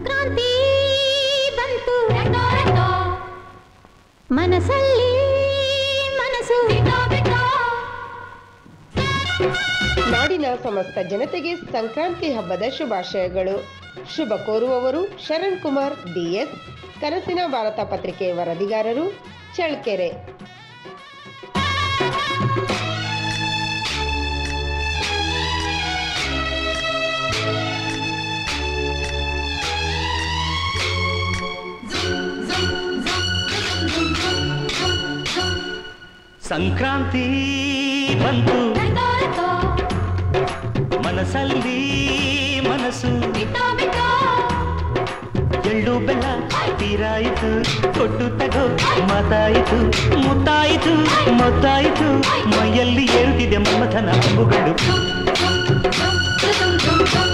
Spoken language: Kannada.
ಸಂಕ್ರಾಂತಿ ಬಂತು ಮನಸ್ಸಲ್ಲಿ ಮನಸ್ಸು ನಾಡಿನ ಸಮಸ್ತ ಜನತೆಗೆ ಸಂಕ್ರಾಂತಿ ಹಬ್ಬದ ಶುಭಾಶಯಗಳು ಶುಭ ಕೋರುವವರು ಶರಣ್ ಕುಮಾರ್ ಡಿಎಸ್ ಕನಸಿನ ಭಾರತ ಪತ್ರಿಕೆ ವರದಿಗಾರರು ಚಳ್ಳಕೆರೆ ಸಂಕ್ರಾಂತಿ ಬಂತು ಮನಸ್ಸಲ್ಲಿ ಮನಸ್ಸು ಎಳ್ಳು ಬೆಲ್ಲ ತೀರಾಯಿತು ಕೊಟ್ಟು ತಗೋ ಮಾತಾಯಿತು ಮುತ್ತಾಯಿತು ಮೊತ್ತಾಯಿತು ಮೈಯಲ್ಲಿ ಏರುತ್ತಿದೆ ಮಮಥನ ಅಂಬುಗಳು